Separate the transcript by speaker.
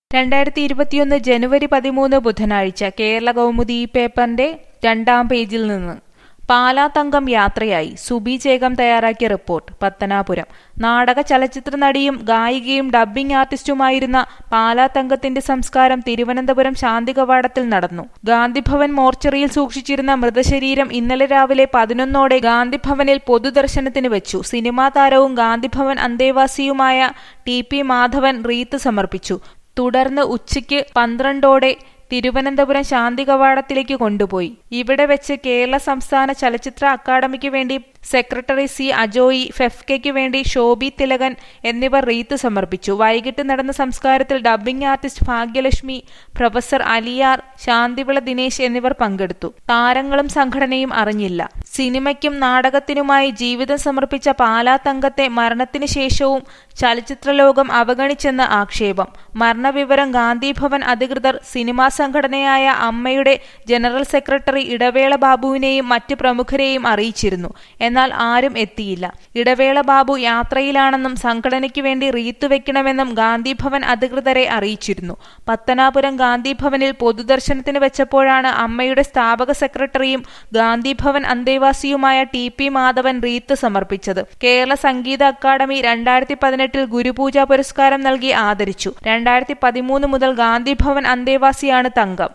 Speaker 1: രണ്ടായിരത്തി ഇരുപത്തിയൊന്ന് ജനുവരി പതിമൂന്ന് ബുധനാഴ്ച കേരള കൗമുദി ഈ പേപ്പറിന്റെ രണ്ടാം പേജിൽ നിന്ന് പാലാ തങ്കം യാത്രയായി സുബി ചേകം തയ്യാറാക്കിയ റിപ്പോർട്ട് പത്തനാപുരം നാടക ചലച്ചിത്ര നടിയും ഗായികയും ഡബ്ബിംഗ് ആർട്ടിസ്റ്റുമായിരുന്ന പാലാ തങ്കത്തിന്റെ സംസ്കാരം തിരുവനന്തപുരം ശാന്തി കവാടത്തിൽ നടന്നു ഗാന്ധിഭവൻ മോർച്ചറിയിൽ സൂക്ഷിച്ചിരുന്ന മൃതശരീരം ഇന്നലെ രാവിലെ പതിനൊന്നോടെ ഗാന്ധിഭവനിൽ പൊതുദർശനത്തിന് വെച്ചു സിനിമാ താരവും ഗാന്ധിഭവൻ അന്തേവാസിയുമായ ടി പി മാധവൻ റീത്ത് സമർപ്പിച്ചു തുടർന്ന് ഉച്ചയ്ക്ക് പന്ത്രണ്ടോടെ തിരുവനന്തപുരം ശാന്തി കവാടത്തിലേക്ക് കൊണ്ടുപോയി ഇവിടെ വെച്ച് കേരള സംസ്ഥാന ചലച്ചിത്ര അക്കാദമിക്ക് വേണ്ടി സെക്രട്ടറി സി അജോയി ഫെഫ്കയ്ക്ക് വേണ്ടി ശോഭി തിലകൻ എന്നിവർ റീത്ത് സമർപ്പിച്ചു വൈകിട്ട് നടന്ന സംസ്കാരത്തിൽ dubbing artist Bhagyalakshmi professor Aliyar Shanthivila Dinesh എന്നിവർ പങ്കെടുത്തു താരങ്ങളും സംഘടനയും അറിഞ്ഞില്ല സിനിമയ്ക്കും നാടകത്തിനുമായി ജീവിതം സമർപ്പിച്ച പാലാ തങ്കത്തെ മരണത്തിന് ശേഷവും ചലച്ചിത്രലോകം അവഗണിച്ചെന്ന് ആക്ഷേപം മരണവിവരം ഗാന്ധിഭവൻ അധികൃതർ സിനിമാ സംഘടനയായ അമ്മയുടെ ജനറൽ സെക്രട്ടറി ഇടവേള ബാബുവിനെയും മറ്റ് പ്രമുഖരെയും അറിയിച്ചിരുന്നു എന്നാൽ ആരും എത്തിയില്ല ഇടവേള ബാബു യാത്രയിലാണെന്നും സംഘടനയ്ക്ക് വേണ്ടി റീത്ത് വെക്കണമെന്നും ഗാന്ധിഭവൻ അധികൃതരെ അറിയിച്ചിരുന്നു പത്തനാപുരം ഗാന്ധിഭവനിൽ പൊതുദർശനത്തിന് വെച്ചപ്പോഴാണ് അമ്മയുടെ സ്ഥാപക സെക്രട്ടറിയും ഗാന്ധിഭവൻ അന്തേവാസിയുമായ ടി പി മാധവൻ റീത്ത് സമർപ്പിച്ചത് കേരള സംഗീത അക്കാദമി രണ്ടായിരത്തി പതിനെട്ടിൽ ഗുരുപൂജ പുരസ്കാരം നൽകി ആദരിച്ചു രണ്ടായിരത്തി പതിമൂന്ന് മുതൽ ഗാന്ധിഭവൻ അന്തേവാസിയാണ് തങ്കം